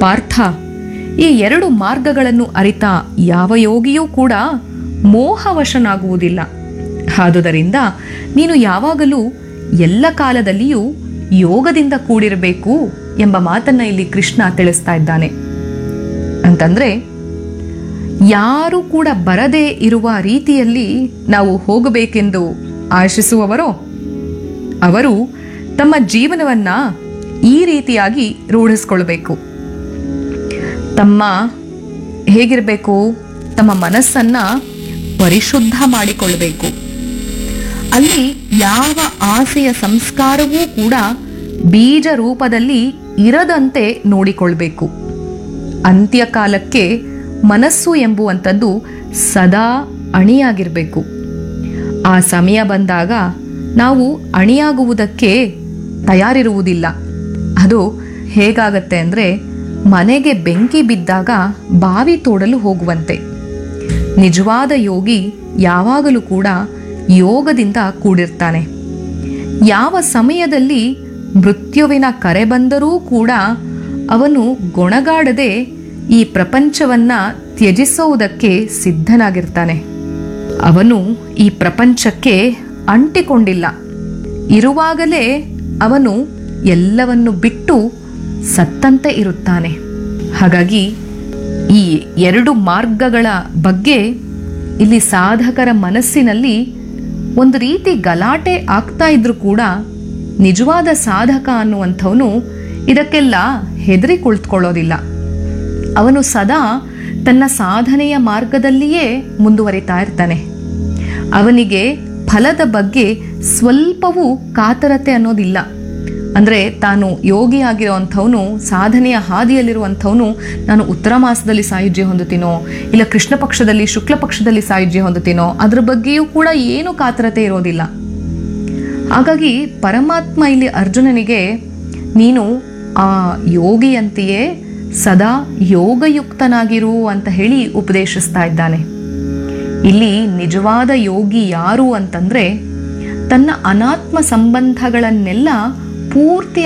ಪಾರ್ಥ ಈ ಎರಡು ಮಾರ್ಗಗಳನ್ನು ಅರಿತ ಯಾವ ಯೋಗಿಯೂ ಕೂಡ ಮೋಹವಶನಾಗುವುದಿಲ್ಲ ಆದುದರಿಂದ ನೀನು ಯಾವಾಗಲೂ ಎಲ್ಲ ಕಾಲದಲ್ಲಿಯೂ ಯೋಗದಿಂದ ಕೂಡಿರಬೇಕು ಎಂಬ ಮಾತನ್ನ ಇಲ್ಲಿ ಕೃಷ್ಣ ತಿಳಿಸ್ತಾ ಇದ್ದಾನೆ ಅಂತಂದ್ರೆ ಯಾರು ಕೂಡ ಬರದೇ ಇರುವ ರೀತಿಯಲ್ಲಿ ನಾವು ಹೋಗಬೇಕೆಂದು ಆಶಿಸುವವರೋ ಅವರು ತಮ್ಮ ಜೀವನವನ್ನ ಈ ರೀತಿಯಾಗಿ ರೂಢಿಸ್ಕೊಳ್ಬೇಕು ತಮ್ಮ ಹೇಗಿರಬೇಕು ತಮ್ಮ ಮನಸ್ಸನ್ನ ಪರಿಶುದ್ಧ ಮಾಡಿಕೊಳ್ಬೇಕು ಅಲ್ಲಿ ಯಾವ ಆಸೆಯ ಸಂಸ್ಕಾರವೂ ಕೂಡ ಬೀಜ ರೂಪದಲ್ಲಿ ಇರದಂತೆ ನೋಡಿಕೊಳ್ಬೇಕು ಅಂತ್ಯಕಾಲಕ್ಕೆ ಮನಸ್ಸು ಎಂಬುವಂಥದ್ದು ಸದಾ ಅಣಿಯಾಗಿರಬೇಕು ಆ ಸಮಯ ಬಂದಾಗ ನಾವು ಅಣಿಯಾಗುವುದಕ್ಕೆ ತಯಾರಿರುವುದಿಲ್ಲ ಅದು ಹೇಗಾಗತ್ತೆ ಅಂದರೆ ಮನೆಗೆ ಬೆಂಕಿ ಬಿದ್ದಾಗ ಬಾವಿ ತೋಡಲು ಹೋಗುವಂತೆ ನಿಜವಾದ ಯೋಗಿ ಯಾವಾಗಲೂ ಕೂಡ ಯೋಗದಿಂದ ಕೂಡಿರ್ತಾನೆ ಯಾವ ಸಮಯದಲ್ಲಿ ಮೃತ್ಯುವಿನ ಕರೆ ಬಂದರೂ ಕೂಡ ಅವನು ಗೊಣಗಾಡದೆ ಈ ಪ್ರಪಂಚವನ್ನ ತ್ಯಜಿಸುವುದಕ್ಕೆ ಸಿದ್ಧನಾಗಿರ್ತಾನೆ ಅವನು ಈ ಪ್ರಪಂಚಕ್ಕೆ ಅಂಟಿಕೊಂಡಿಲ್ಲ ಇರುವಾಗಲೇ ಅವನು ಎಲ್ಲವನ್ನು ಬಿಟ್ಟು ಸತ್ತಂತೆ ಇರುತ್ತಾನೆ ಹಾಗಾಗಿ ಈ ಎರಡು ಮಾರ್ಗಗಳ ಬಗ್ಗೆ ಇಲ್ಲಿ ಸಾಧಕರ ಮನಸ್ಸಿನಲ್ಲಿ ಒಂದು ರೀತಿ ಗಲಾಟೆ ಆಗ್ತಾ ಇದ್ರೂ ಕೂಡ ನಿಜವಾದ ಸಾಧಕ ಅನ್ನುವಂಥವನು ಇದಕ್ಕೆಲ್ಲ ಹೆದರಿ ಕುಳಿತುಕೊಳ್ಳೋದಿಲ್ಲ ಅವನು ಸದಾ ತನ್ನ ಸಾಧನೆಯ ಮಾರ್ಗದಲ್ಲಿಯೇ ಮುಂದುವರಿತಾ ಇರ್ತಾನೆ ಅವನಿಗೆ ಫಲದ ಬಗ್ಗೆ ಸ್ವಲ್ಪವೂ ಕಾತರತೆ ಅನ್ನೋದಿಲ್ಲ ಅಂದರೆ ತಾನು ಯೋಗಿ ಆಗಿರುವಂಥವನು ಸಾಧನೆಯ ಹಾದಿಯಲ್ಲಿರುವಂಥವನು ನಾನು ಉತ್ತರ ಮಾಸದಲ್ಲಿ ಸಾಯುಜ್ಯ ಹೊಂದುತ್ತೀನೋ ಇಲ್ಲ ಕೃಷ್ಣ ಪಕ್ಷದಲ್ಲಿ ಶುಕ್ಲ ಪಕ್ಷದಲ್ಲಿ ಸಾಯುಜ್ಯ ಹೊಂದುತ್ತೀನೋ ಅದ್ರ ಬಗ್ಗೆಯೂ ಕೂಡ ಏನು ಕಾತರತೆ ಇರೋದಿಲ್ಲ ಹಾಗಾಗಿ ಪರಮಾತ್ಮ ಇಲ್ಲಿ ಅರ್ಜುನನಿಗೆ ನೀನು ಆ ಯೋಗಿಯಂತೆಯೇ ಸದಾ ಯೋಗಯುಕ್ತನಾಗಿರು ಅಂತ ಹೇಳಿ ಉಪದೇಶಿಸ್ತಾ ಇದ್ದಾನೆ ಇಲ್ಲಿ ನಿಜವಾದ ಯೋಗಿ ಯಾರು ಅಂತಂದ್ರೆ ತನ್ನ ಅನಾತ್ಮ ಸಂಬಂಧಗಳನ್ನೆಲ್ಲ ಪೂರ್ತಿ